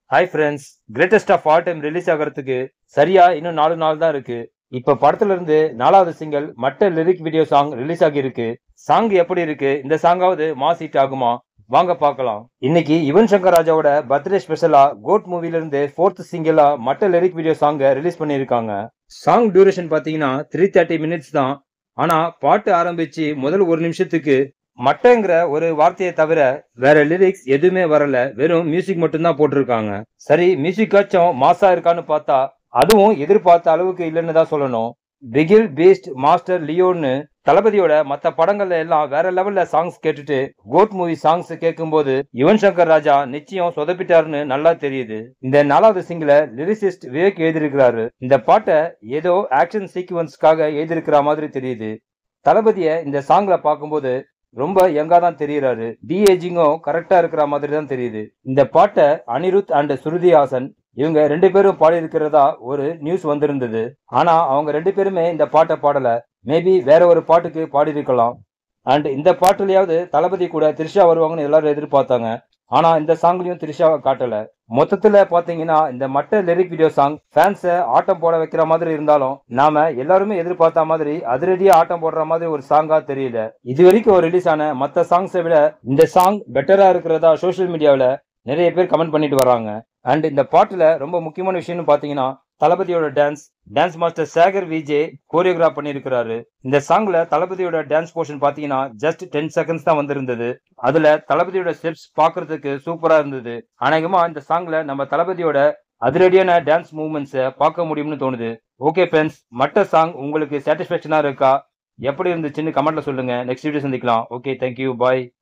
hi friends greatest of all time release ஆகிறதுக்கு சரியா இன்னும் நாலு நாள் தான் இருக்கு இப்ப படத்துல இருந்து நாலாவது single Matta lyric video song release ஆகியிருக்கு சாங் எப்படி இருக்கு இந்த சாங்காவது மாஸ் ஹிட் ஆகுமா வாங்க பார்க்கலாம் இன்னைக்கு யுவன் சங்கர் ராஜாவோட பர்த்டே ஸ்பெஷலா கோட் மூவில இருந்து ஃபோர்த் சிங்கிளா மட்ட லிரிக் வீடியோ சாங்க ரிலீஸ் பண்ணியிருக்காங்க சாங் டியூரேஷன் பாத்தீங்கன்னா த்ரீ தேர்ட்டி மினிட்ஸ் தான் ஆனா பாட்டு ஆரம்பிச்சு முதல் ஒரு நிமிஷத்துக்கு மட்டங்கிற ஒரு வார்த்தையை தவிர வேற லிரிக்ஸ் எதுவுமே வரல வெறும் மியூசிக் மட்டும்தான் போட்டிருக்காங்க சரி மியூசிக்காச்சும் மாசா இருக்கான்னு பார்த்தா அதுவும் எதிர்பார்த்த அளவுக்கு இல்லைன்னு தான் சொல்லணும் பிகில் பீஸ்ட் மாஸ்டர் லியோன்னு தளபதியோட மத்த படங்கள்ல எல்லாம் வேற லெவல்ல சாங்ஸ் கேட்டுட்டு கோட் மூவி சாங்ஸ் கேட்கும்போது யுவன் சங்கர் ராஜா நிச்சயம் சொதப்பிட்டாருன்னு நல்லா தெரியுது இந்த நாலாவது சிங்கிள லிரிசிஸ்ட் விவேக் எழுதியிருக்கிறாரு இந்த பாட்டை ஏதோ ஆக்ஷன் சீக்வன்ஸ்க்காக எழுதியிருக்கிற மாதிரி தெரியுது தளபதிய இந்த சாங்ல பார்க்கும்போது ரொம்ப யங்கா தான் தெரியறாரு டி ஏஜிங்கும் கரெக்டா இருக்கிற மாதிரி தான் தெரியுது இந்த பாட்டை அனிருத் அண்ட் ஸ்ருதி ஹாசன் இவங்க ரெண்டு பேரும் பாடி இருக்கிறதா ஒரு நியூஸ் வந்திருந்தது ஆனா அவங்க ரெண்டு பேருமே இந்த பாட்டை பாடல மேபி வேற ஒரு பாட்டுக்கு பாடி இருக்கலாம் அண்ட் இந்த பாட்டுலயாவது தளபதி கூட த்ரிஷா வருவாங்கன்னு எல்லாரும் எதிர்பார்த்தாங்க ஆனா இந்த சாங்லயும் த்ரிஷாவை காட்டல மொத்தத்துல பாத்தீங்கன்னா இந்த மட்ட லிரிக் வீடியோ சாங் ஃபேன்ஸை ஆட்டம் போட வைக்கிற மாதிரி இருந்தாலும் நாம எல்லாருமே எதிர்பார்த்த மாதிரி அதிரடியா ஆட்டம் போடுற மாதிரி ஒரு சாங்கா தெரியல இது வரைக்கும் ரிலீஸ் ஆன மத்த சாங்ஸை விட இந்த சாங் பெட்டரா இருக்கிறதா சோஷியல் மீடியாவில் நிறைய பேர் கமெண்ட் பண்ணிட்டு வராங்க அண்ட் இந்த பாட்டுல ரொம்ப முக்கியமான விஷயம்னு பாத்தீங்கன்னா தளபதியோட dance dance master Sekar VJ choreograph பண்ணியிருக்கிறாரு இந்த சாங்ல தளபதியோட டான்ஸ் போர்ஷன் பாத்தீங்கன்னா ஜஸ்ட் டென் செகண்ட்ஸ் தான் வந்திருந்தது அதுல தளபதியோட ஸ்டெப்ஸ் பாக்குறதுக்கு சூப்பரா இருந்தது அநேகமா இந்த சாங்ல நம்ம தளபதியோட அதிரடியான டான்ஸ் மூவ்மெண்ட்ஸை பார்க்க முடியும்னு தோணுது ஓகே ஃப்ரெண்ட்ஸ் மற்ற சாங் உங்களுக்கு சாட்டிஸ்பேக்ஷனா இருக்கா எப்படி இருந்துச்சுன்னு கமெண்ட்ல சொல்லுங்க நெக்ஸ்ட் வீடியோ சந்திக்கலாம் ஓகே தேங்க்யூ பாய்